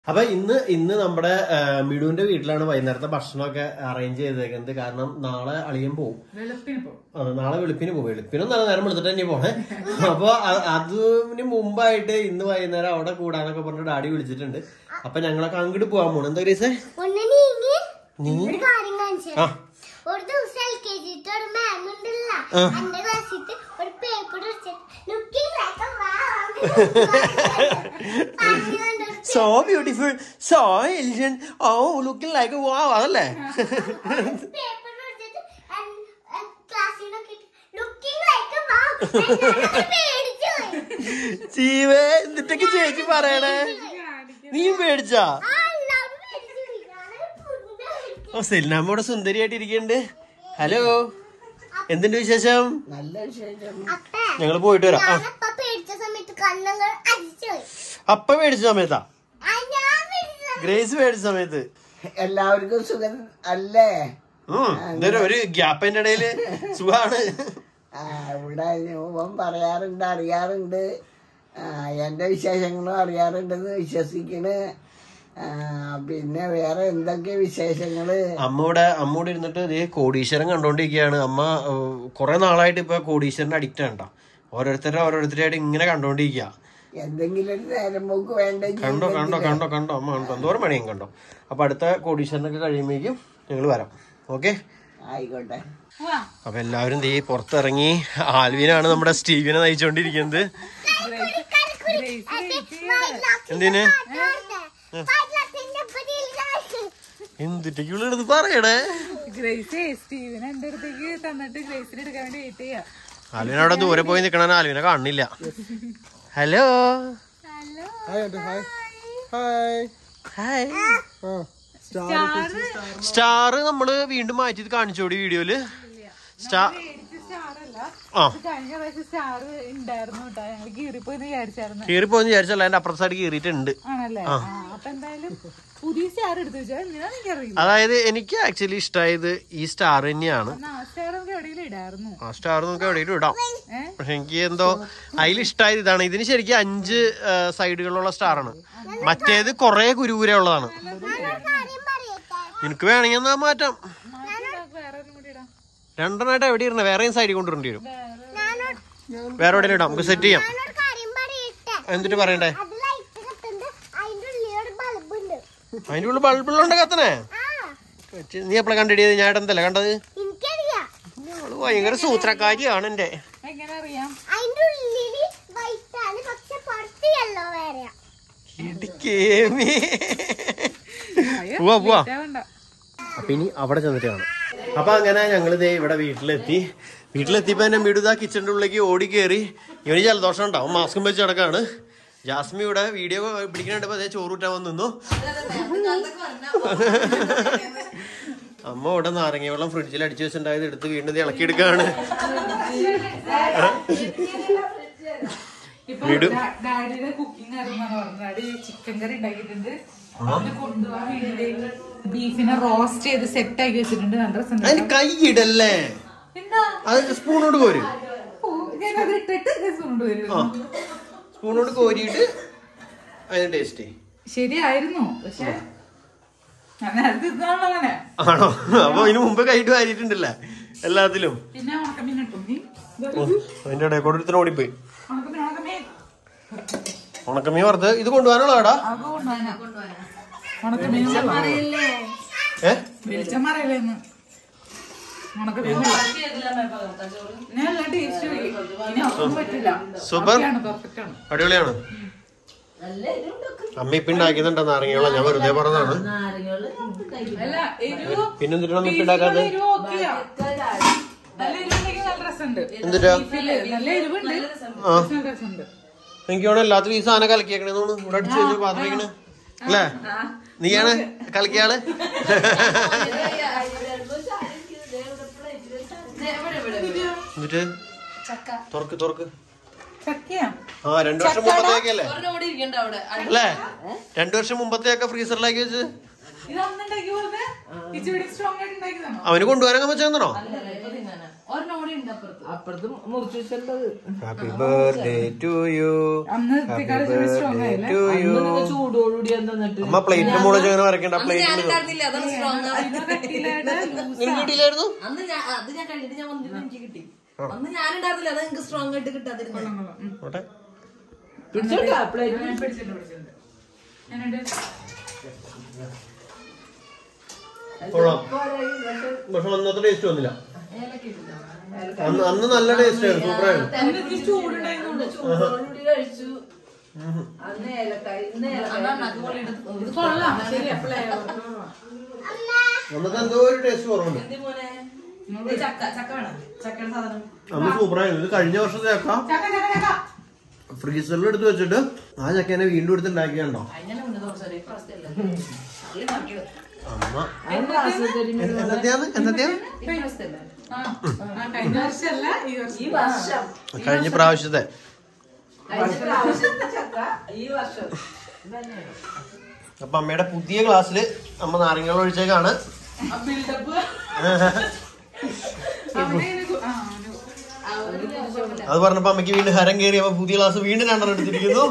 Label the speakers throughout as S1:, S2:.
S1: അപ്പൊ ഇന്ന് ഇന്ന് നമ്മുടെ ആ, മിടുവിന്റെ വീട്ടിലാണ് വൈകുന്നേരത്തെ ഭക്ഷണമൊക്കെ അറേഞ്ച് ചെയ്തേക്കുന്നത് കാരണം നാളെ അളിയൻ പോവും
S2: വെളുപ്പിന് പോകും
S1: ആ, നാളെ വെളുപ്പിന് പോകും വെളുപ്പിനും നല്ല നേരം വെളുത്തിട്ട് തന്നെ പോണേ അപ്പൊ അ- അതിന് മുമ്പായിട്ട് ഇന്ന് വൈകുന്നേരം അവിടെ കൂടാനൊക്കെ പറഞ്ഞിട്ട് ഡാഡി വിളിച്ചിട്ടുണ്ട് അപ്പൊ ഞങ്ങളൊക്കെ അങ്ങോട്ട് പോകാൻ പോണു എന്താ ഗ്രീസേ
S3: ഒന്ന് നീങ്ങി
S1: നീ
S3: ഒരു കാര്യം കാണിച്ചു
S1: ആ
S3: ഒരു ദിവസം എൽ കെ ജി ഒരു മാം ഉണ്ടല്ല
S1: ആ.
S3: എന്റെ ക്ലാസ്സിൽ ഒരു പേപ്പർ വെച്ചിട്ട് looking
S1: so beautiful so elegant oh looking like വാ അതല്ലേ
S3: പേപ്പർ വെച്ചിട്ട് ക്ലാസ്സിൽ നോക്കിയിട്ട് ലുക്കിംഗ് ലൈക്ക് വാ പേടിച്ചു പോയി.
S1: ജീവേ എന്നിട്ടൊക്കെ ചേച്ചി പറയണേ നീ പേടിച്ചാ
S3: ആ എല്ലാവരും പേടിച്ചു പോയി. ഞാനൊരു ഫുഡ് കഴിച്ചു.
S1: ഓ സെലിനാമ്മ ഇവിടെ സുന്ദരിയായിട്ട് ഇരിക്കുന്നുണ്ട് ഹലോ എന്തുണ്ട് വിശേഷം
S3: അപ്പ
S1: ഞങ്ങൾ പോയിട്ട് വരാം ആ
S3: ഞാനപ്പ പേടിച്ച സമയത്ത് കണ്ണുകൾ അടിച്ചു പോയി
S1: അപ്പ മേടിച്ച സമയത്താ
S3: ആ, ഞാൻ പേടിച്ച സമയത്ത്
S1: ഗ്രേസ് മേടിച്ച സമയത്ത്
S4: എല്ലാവർക്കും സുഖം അല്ലേ
S1: ഉം, ഇതൊരു ഒരു ഗ്യാപ്പിന്റെ ഇടയില് സുഖാണ്
S4: ആ, ഇവിടെ രൂപം പറയാറുണ്ട് അറിയാറുണ്ട് ആ, എൻ്റെ വിശേഷങ്ങളും അറിയാറുണ്ടെന്ന് വിശ്വസിക്കണ് ആ, പിന്നെ വേറെ എന്തൊക്കെ വിശേഷങ്ങള്
S1: അമ്മ ഇവിടെ അമ്മ ഇവിടെ ഇരുന്നിട്ട് ഇതേ കോടീശ്വരൻ കണ്ടോണ്ടിരിക്കുകയാണ് അമ്മ ഏഹ്, കുറെ നാളായിട്ട് ഇപ്പൊ കോടീശ്വരന്റെ അഡിക്റ്റ് ആണ്ട ഓരോരുത്തരെ ഓരോരുത്തരായിട്ട് ഇങ്ങനെ കണ്ടോണ്ടിരിക്കുക
S4: എന്തെങ്കിലും ഒരു നേരം പോക്ക് വേണ്ട
S1: കണ്ടോ കണ്ടോ കണ്ടോ കണ്ടോ അമ്മ കണ്ടോ എന്തോരം മണിയും കണ്ടോ അപ്പൊ അടുത്ത കോടീശ്വരനൊക്കെ കഴിയുമ്പോഴേക്കും ഞങ്ങൾ വരാം ഓക്കെ
S4: ആയിക്കോട്ടെ
S2: പോവാ
S1: അപ്പൊ എല്ലാവരും ദേ പുറത്തിറങ്ങി ആൽവിനാണ് നമ്മുടെ സ്റ്റീവിനെ നയിച്ചുകൊണ്ടിരിക്കുന്നത് എന്തിന് എന്തിട്ടേക്ക് വിളിയത് പറയണേ
S2: ഗ്രേസ് സ്റ്റീവിനെ എന്റെ അടുത്തേക്ക് തന്നിട്ട് ഗ്രേസിന് എടുക്കാൻ വേണ്ടി വെയിറ്റ് ചെയ്യാം
S1: ആൽവിൻ അവിടെ ദൂരെ പോയി നിക്കണ ആൽവിനെ കാണില്ല ഹലോ ഹായ് സ്റ്റാർ നമ്മള് വീണ്ടും മാറ്റി കാണിച്ചോടി വീഡിയോയില് സ്റ്റാർ
S2: സ്റ്റാറല്ല
S1: ആ
S2: കഴിഞ്ഞ പ്രാവശ്യം സ്റ്റാർ ഉണ്ടായിരുന്നു കേട്ടോ ഞങ്ങൾ കീറിപ്പോയി വിചാരിച്ചായിരുന്നു
S1: കീറിപ്പോന്ന് വിചാരിച്ചല്ല എന്റെ അപ്പുറത്തെ സൈഡ് കീറിയിട്ടുണ്ട്
S2: ആണല്ലേ ആ, അപ്പൊ എന്തായാലും പുതിയ സ്റ്റാർ എടുത്തു വെച്ചാൽ എന്തിനാ എനിക്കറിയില്ല
S1: അതായത് എനിക്ക് ആക്ച്വലി ഇഷ്ടമായത് ഈ സ്റ്റാർ തന്നെയാണ്
S2: എന്നാ ആ സ്റ്റാർ നമുക്ക് എവിടെയെങ്കിലും ഇടായിരുന്നു
S1: ആ സ്റ്റാർ നമുക്ക് എവിടെയും ഇടാം
S2: ഏ?
S1: പക്ഷെ എനിക്ക് എന്തോ അതിൽ ഇഷ്ടമായത് ഇതാണ് ഇതിന് ശരിക്കും അഞ്ച് ആ, സൈഡുകളുള്ള സ്റ്റാറാണ് മറ്റേത് കുറെ കുരുകുര ഉള്ളതാണ് നിനക്ക് വേണമെങ്കിൽ എന്നാ മാറ്റാം
S2: മാറ്റി നമുക്ക് വേറെ ഒന്നും കൂടി ഇടാം
S1: രണ്ടെണ്ണമായിട്ട് എവിടെ ഇരുന്ന വേറെയും സൈഡിൽ കൊണ്ടുവരേണ്ടി വരും
S2: വേറെ
S1: വേറെ എവിടെയും ഇടാം നമുക്ക് സെറ്റ് ചെയ്യാം
S3: ഞാനൊരു കാര്യം പറയട്ടെ
S1: എന്നിട്ട് പറയണ്ടേ
S3: അത് ലൈറ്റ് കത്തുണ്ട് അതിന്റെ ഉള്ളിലൊരു ബൾബ് ഉണ്ട്
S1: അതിന്റെ ഉള്ളിൽ ബൾബുള്ളുണ്ട് കത്തനെ
S3: ആ
S1: നീ എപ്പോഴാണ് കണ്ടിടിയത് ഞാൻ എന്തല്ലേ കണ്ടത്
S3: എനിക്കറിയാം
S1: അവള് ഭയങ്കര സൂത്രക്കാരിയാണ് എന്റെ
S2: എങ്ങനെ അറിയാം
S3: അതിന്റെ ഉള്ളില് വൈറ്റ് ആണ് പക്ഷെ പുറത്ത് യെല്ലോ വേറെയാ
S1: ഇടിക്കേമേ
S2: അയ്യോ,
S1: പോവാ പോവാ
S2: late ആവണ്ട.
S1: അപ്പൊ ഇനി അവിടെ ചെന്നിട്ട് കാണാം അപ്പൊ അങ്ങനെ ഞങ്ങൾ ഇതേ ഇവിടെ വീട്ടിലെത്തി വീട്ടിലെത്തിയപ്പോ തന്നെ മിടുത കിച്ചണിന്റെ ഉള്ളിലേക്ക് ഓടി കയറി ഇവന് ജലദോഷം ഉണ്ടാവും മാസ്കും വെച്ച് കിടക്കാണ് ജാസ്മി ഇവിടെ വീഡിയോ പിടിക്കണുണ്ടപ്പോ അതേ ചോറൂറ്റാൻ വന്ന് നിന്നു അമ്മ ഇവിടെ നാരങ്ങ വെള്ളം ഫ്രിഡ്ജിൽ അടിച്ചു വെച്ചിട്ടുണ്ടായത് എടുത്ത് വീണ്ടും ഇത് ഇളക്കിയെടുക്കാണ്
S2: ഇപ്പൊ
S1: വീട്.
S2: ഡാ- ഡാഡിയുടെ കുക്കിംഗ് അറിയുമെന്ന് പറഞ്ഞു ഡാഡി ചിക്കൻ കറി ഉണ്ടാക്കിയിട്ടുണ്ട് അതിന് കൊണ്ടുപോകാൻ വേണ്ടിട്ട് ബീഫിനെ റോസ്റ്റ് ചെയ്ത് സെറ്റ് ആക്കി വെച്ചിട്ടുണ്ട് നല്ല രസം
S1: അതിന് കൈ ഇടല്ലേ
S2: എന്താ
S1: അത് സ്പൂണോട് കോരും
S2: ഓ, ഞാനത് ഇട്ടിട്ട് രസം കൊണ്ടുവരും
S1: ആ സ്പൂണോട് കോരിയിട്ട് അതിന് ടേസ്റ്റ്
S2: ശരിയായിരുന്നു പക്ഷെ ഞാൻ നേരത്തെ ഇതാണല്ലോ അങ്ങനെ
S1: ആണോ അപ്പൊ ഇതിന് മുമ്പ് കൈയിട്ട് വാരിയിട്ടുണ്ടല്ലേ എല്ലാത്തിലും
S2: പിന്നെ ഉണക്കമീൻ ഇട്ടു നീ
S1: ഓ, അതിന്റെ ഇടയിൽ കൂടെ ഒരുത്തൻ ഓടിപ്പോയി
S2: ഉണക്കമീൻ ഉണക്കമീൻ
S1: ഉണക്കമീൻ വറുത്ത് ഇത് കൊണ്ടുപോകാനുള്ളതാടാ
S2: അത് കൊണ്ടുപോകാനാ ഉണക്കമീൻ
S1: ഏ
S2: വെളിച്ചം പറയലേന്ന് ഉണക്കമീൻ ഞാൻ നല്ല ടേസ്റ്റ് ഇനി ഒന്നും പറ്റില്ല
S1: സൂപ്പർ.
S2: പെർഫെക്റ്റ് ആണ്
S1: അടിപൊളിയാണ് അമ്മ ഇപ്പൊ ഉണ്ടാക്കുന്നുണ്ടോ നാരങ്ങയോളം ഞാൻ വെറുതെ പറഞ്ഞതാണ്
S2: അല്ല എരിവ്
S1: പിന്നെന്തിനാ നമുക്ക് ഉണ്ടാക്കാതെ
S2: എരിവ് ഓക്കെയാ നല്ല എരിവുണ്ടെങ്കിൽ നല്ല രസമുണ്ട്
S1: എന്തിട്ടാ
S2: ബീഫില് നല്ല എരിവുണ്ട്
S1: ആ.
S2: പക്ഷെ നല്ല രസമുണ്ട്
S1: എനിക്ക് തോന്നുന്നു എല്ലാത്തിലും ഈ സാധനം കലക്കിയേക്കണേ തോന്നുന്നു ഇവിടെ അടിച്ചു വെച്ച് പാത്രം വെക്കണേ അല്ലേ നീയാണ് കലക്കിയാള് എന്നിട്ട് തുറക്ക് തുറക്ക്
S2: ചക്കയാ
S1: ആ രണ്ടു വർഷം മുമ്പത്തേക്കല്ലേ അല്ലേ രണ്ടു വർഷം മുമ്പത്തെയൊക്കെ ഫ്രീസറിലാക്കി വെച്ച്
S2: ഇത് അന്നുണ്ടാക്കി പോലെ ഇച്ചിരി സ്ട്രോങ് ആയിട്ട് ഉണ്ടാക്കിയതാണോ
S1: അവന് കൊണ്ടുവരാൻ വെച്ചാന്നോ
S5: ഒരെണ്ണം കൂടി ഉണ്ട് അപ്പുറത്ത്
S6: അപ്പുറത്ത് മുറിച്ചു വെച്ചിട്ടുള്ളത്
S1: ഹാപ്പി ബർത്ത്ഡേ ടു യു
S2: അന്ന് എത്തിക്കാലം ചെറിയ സ്ട്രോങ് ആയില്ലേ
S1: ടു യു
S6: അന്ന് നിങ്ങൾ ചൂടോടുകൂടി തന്നിട്ട്
S1: അമ്മ പ്ലേറ്റിന് മുകളിൽ അങ്ങനെ വരയ്ക്കണ്ട
S5: അന്ന്
S1: പ്ലേറ്റിൽ
S5: ഞാനുണ്ടായിരുന്നില്ല അതാണ് സ്ട്രോങ്
S2: കട്ടിയിലായിട്ട്
S1: നിനക്ക് കിട്ടിയില്ലായിരുന്നു
S5: അന്ന് ഞാൻ അത് ഞാൻ കഴിഞ്ഞിട്ട് ഞാൻ വന്നിട്ട് എനിക്ക് കിട്ടി അന്ന് ഞാനുണ്ടായിരുന്നില്ല അത് എനിക്ക് സ്ട്രോങ് ആയിട്ട് കിട്ടാതിരുന്നു
S1: ഓട്ടെ
S6: പിടിച്ചോട്ടാ പ്ലേറ്റ്
S2: പിടിച്ചിട്ടുണ്ട് പിടിച്ചിട്ടുണ്ട് ഞാനുണ്ട്
S1: കൊള്ളാം പക്ഷെ അന്നത്തെ ടേസ്റ്റ് വന്നില്ല അന്ന് അന്ന് നല്ല ടേസ്റ്റ് ആയിരുന്നു സൂപ്പർ ആയിരുന്നു
S6: ചൂടുണ്ടായിരുന്നു ചൂടോടുകൂടി കഴിച്ചു അന്ന് ഏലക്കായ ഇന്ന് ഏലക്കായ
S2: ഇത് കൊള്ളാം ശരിയാ ഫ്ലേവർ
S1: അന്നത്തെ എന്തോ ഒരു ടേസ്റ്റ് കുറവുണ്ട്
S5: മോനെ ചക്ക ചക്ക വേണം ചക്കയുടെ സാധനം
S1: അന്ന് സൂപ്പർ ആയിരുന്നു ഇത് കഴിഞ്ഞ വർഷത്തെ ചക്ക
S2: ചക്ക ചക്ക ചക്ക
S1: ഫ്രീസറിൽ എടുത്ത് വെച്ചിട്ട് ആ ചക്കേനെ വീണ്ടും എടുത്ത് ഉണ്ടാക്കിയാണ്ടോ
S5: അതിനെ മുന്നേ ദിവസം ഇപ്രാവശ്യത്തെ
S1: അമ്മ
S6: അതിന് ആസ്വദിച്ചു
S1: എന്നത്തെയാണ് എന്നത്തെയാണ്
S5: ഇപ്രാവശ്യത്തെ
S2: ആ ആ, കഴിഞ്ഞ വർഷമല്ല ഈ വർഷം
S6: ഈ വർഷം
S1: കഴിഞ്ഞ പ്രാവശ്യത്തെ
S6: കഴിഞ്ഞ പ്രാവശ്യത്തെ ചക്ക ഈ വർഷം തന്നെയാണ്
S1: അപ്പൊ അമ്മയുടെ പുതിയ ക്ലാസ്സില് അമ്മ നാരങ്ങൾ ഒഴിച്ചേക്കാണ്
S2: ബിൽഡപ്പ് അവിടെ ഒരു ആ ഒരു
S1: അത് പറഞ്ഞപ്പോ അമ്മയ്ക്ക് വീണ്ടും ഹരം കയറി അപ്പൊ പുതിയ ക്ലാസ് വീണ്ടും രണ്ടെണ്ണം എടുത്തിരിക്കുന്നു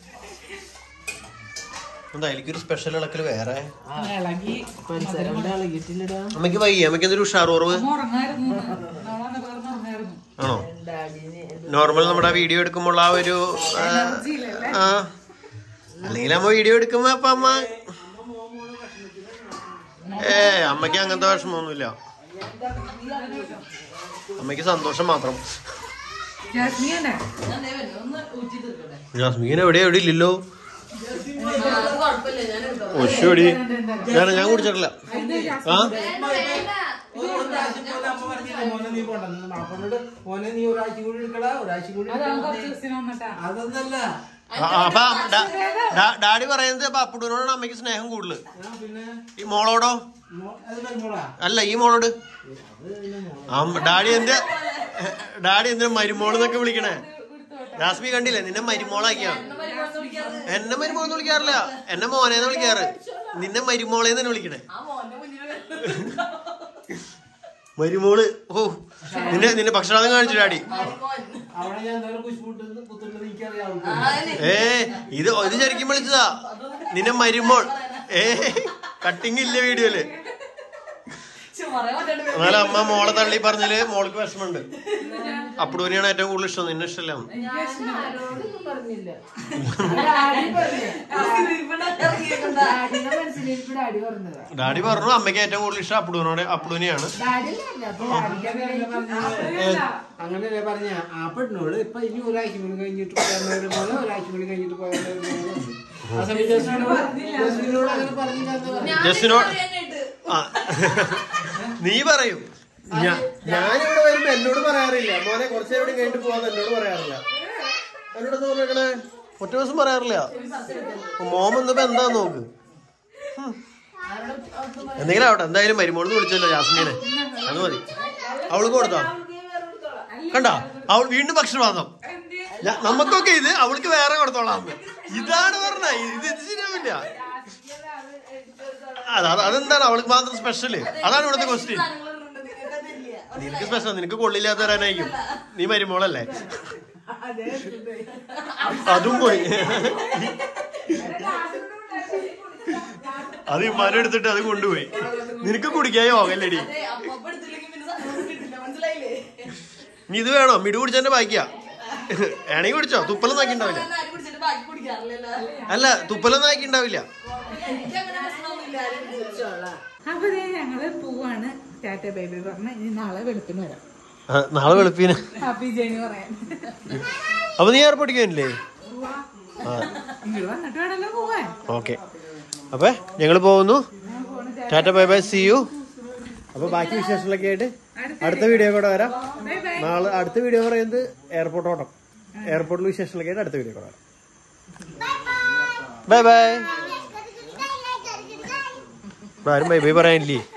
S1: എന്താ എനിക്കൊരു സ്പെഷ്യൽ ഇളക്കല് വേറെ
S2: ഇളകി
S6: പരിസരം ഇവിടെ ഇളകിയിട്ടില്ലടാ
S1: അമ്മയ്ക്ക് വയ്യ അമ്മയ്ക്ക് എന്തൊരു ഉഷാർ കുറവ്
S2: അമ്മ ഉറങ്ങായിരുന്നു നമ്മളന്ന് പറഞ്ഞ് ഉറങ്ങായിരുന്നു
S1: ആണോ
S6: ഡാഡിന്
S1: നോർമൽ നമ്മുടെ വീഡിയോ എടുക്കുമ്പോൾ ആ ഒരു ആ, ആ അല്ലെങ്കിൽ അമ്മ വീഡിയോ എടുക്കുമ്പോ അപ്പൊ അമ്മ ഏ അമ്മയ്ക്ക് അങ്ങനത്തെ വിഷമമൊന്നുമില്ല അമ്മയ്ക്ക് സന്തോഷം മാത്രം
S2: ജാസ്മിയല്ലേ
S5: ഞാൻ ദേ വരുന്നു. ഒന്ന് ഊറ്റി തീർക്കട്ടെ
S1: ജാസ്മീൻ എവിടെ എവിടെ ഇല്ലല്ലോ
S5: ആ, അത് കുഴപ്പമില്ല ഞാൻ എടുത്തോളാം.
S1: ഒശോടി ഞാൻ ഞാൻ കുടിച്ചിട്ടില്ല ആ
S6: മോനെ നീ പോണ്ടെന്ന് മാപ്പനോട് മോനെ നീ ഒരാഴ്ച കൂടി എടുക്കടാ ഒരാഴ്ച കൂടി
S2: അതാണ് കുറച്ച് ദിവസം വന്നിട്ടാ
S6: അതൊന്നല്ല
S1: ആ, അപ്പൊ ഡാ- ഡാ- ഡാഡി പറയുന്നത് അപ്പൊ അപ്പുടൂനോടാണ് അമ്മയ്ക്ക് സ്നേഹം കൂടുതൽ
S6: ഞാൻ പിന്നെ
S1: ഈ മോളോടോ
S6: മോ- അത് മരുമോളാ
S1: അല്ല ഈ മോളോട് ആ, ഡാഡി എന്ത് ഡാഡി എന്തിനാ മരുമോൾ എന്നൊക്കെ വിളിക്കണേ ജാസ്മി കണ്ടില്ലേ നിന്നെ മരുമോളാക്കിയാണ് എന്നെ മരുമോളെന്ന് വിളിക്കാറില്ല എന്നെ മോനേന്ന് വിളിക്കാറ് നിന്നെ മരുമോളേന്ന് തന്നെ വിളിക്കണേ
S5: ആ മോന്റെ മുന്നിൽ
S1: മരുമോള് ഓ നിന്നെ നിന്നെ ഭക്ഷണം കാണിച്ചു ഡാഡി
S5: മോൻ
S6: അവിടെ ഞാൻ എന്തോരം കുശിപ്പുട്ട് കുത്തുള്ളത് എനിക്കറിയാം
S1: ഏ ഇത് ഇത് ശരിക്കും വിളിച്ചതാ നിന്നെ മരുമോൾ ഏ കട്ടിങ് ഇല്ല വീഡിയോയില്
S5: പറയാൻ പറ്റാണ്ട്
S1: എന്നാലും അമ്മ മോളെ തള്ളി പറഞ്ഞാല് മോൾക്ക് വിഷമമുണ്ട് അപ്പുടൂനെയാണ് ഏറ്റവും കൂടുതൽ ഇഷ്ടം നിന്നെ ഇഷ്ടമല്ല
S6: ആരോടൊന്നും പറഞ്ഞില്ല ഡാഡി പറഞ്ഞു ഡാഡിയുടെ മനസ്സിലേക്ക് ഡാഡി പറഞ്ഞതാ
S1: ഡാഡി പറഞ്ഞു അമ്മയ്ക്ക് ഏറ്റവും കൂടുതൽ ഇഷ്ടം അപ്പുടൂനോട് അപ്പുടൂനെയാണ്
S6: ഡാഡിയല്ല അപ്പൊ ഡാഡിക്ക് അങ്ങനെയല്ലേ പറഞ്ഞത് അങ്ങനെയല്ലേ പറഞ്ഞ ആ പെണ്ണോട് ഇപ്പൊ ഇനി ഒരാഴ്ച കൂടി കഴിഞ്ഞിട്ട് പോയാൽ പോലെ ഒരാഴ്ച കൂടി കഴിഞ്ഞിട്ട് പോയാൽ ആ സമയത്ത് ജസ്മിനോട് ജസ്മിനോട് അങ്ങനെ പറഞ്ഞില്ല എന്ന് പറഞ്ഞു.
S1: ജസ്റ്റിനോട് ആ നീ പറയും ഞാ- ഞാനിവിടെ വരുമ്പോ എന്നോട് പറയാറില്ല മോനെ കുറച്ചു നേരം കഴിഞ്ഞിട്ട് പോവാന്ന് എന്നോട് പറയാറില്ല എന്നോട് എന്താ പറഞ്ഞേ ഒറ്റ ദിവസം പറയാറില്ല അപ്പൊ മോൻ വന്നപ്പോ എന്താ നോക്ക് ഹും. എന്തെങ്കിലും ആവട്ടെ എന്തായാലും മരുമോള് വിളിച്ചല്ലോ ജാസ്മീനെ അത് മതി അവൾക്ക് കൊടുത്തോ കണ്ട അവൾ വീണ്ടും ഭക്ഷണവാദം ഞാ- നമുക്കൊക്കെ ഇത് അവൾക്ക് വേറെ കൊടുത്തോളാം അമ്മ. ഇതാണ് പറഞ്ഞ ഇത് ഇത് ശരിയാവില്ല അത് അത് അതെന്താണ് അവൾക്ക് മാത്രം സ്പെഷ്യല് അതാണ് ഇവിടുത്തെ ക്വസ്റ്റ്യൻ നിനക്ക് സ്പെഷ്യൽ നിനക്ക് കൊള്ളില്ലാത്ത തരാനായിരിക്കും നീ മരുമോളല്ലേ അതും പോയി അത് ഇമ്മാനെ എടുത്തിട്ട് അത് കൊണ്ടുപോയി നിനക്ക് കുടിക്കാൻ യോഗല്ലേടി
S5: അപ്പൊ എടുത്തില്ലെങ്കിൽ പിന്നെ സാധനം കിട്ടില്ല മനസ്സിലായില്ലേ
S1: നീ ഇത് വേണോ മിടു കുടിച്ചെന്റെ ബാക്കിയാ വേണമെങ്കിൽ കുടിച്ചോ തുപ്പലൊന്നും ആക്കി ഉണ്ടാവില്ല
S5: ഞാൻ ആരും കുടിച്ചിട്ട് ബാക്കി കുടിക്കാറില്ലല്ലോ
S1: അല്ല തുപ്പലൊന്നും ആക്കി ഉണ്ടാവില്ല
S5: എനിക്ക് അങ്ങനെ പ്രശ്നമൊന്നുമില്ല ആരും കുടിച്ചോളാം
S2: അപ്പൊ ദേ ഞങ്ങള് പോവാണ് ടാറ്റ ബേബി പറഞ്ഞ ഇനി നാളെ വെളുപ്പിന് വരാം
S1: ആ, നാളെ വെളുപ്പീന്
S2: ഹാപ്പി ജേണി പറയാൻ
S1: അപ്പൊ നീ എയർപോർട്ടിൽ പോയില്ലേ
S2: ഇങ്ങോട്ട് വന്നിട്ട് വേണമല്ലോ പോവാൻ
S1: ഓക്കെ അപ്പൊ ഞങ്ങൾ പോകുന്നു tata bye bye see you അപ്പൊ ബാക്കി വിശേഷങ്ങളൊക്കെ ആയിട്ട് അടുത്ത വീഡിയോ കൂടെ വരാം
S2: ബൈ ബൈ
S1: നാളെ അടുത്ത വീഡിയോ പറയുന്നത് എയർപോർട്ട് ഓട്ടം എയർപോർട്ടിൽ വിശേഷങ്ങളൊക്കെ ആയിട്ട് അടുത്ത വീഡിയോ കൂടെ വരാം ബൈ ബൈ ആരും ബൈ ബൈ പറയാനില്ലേ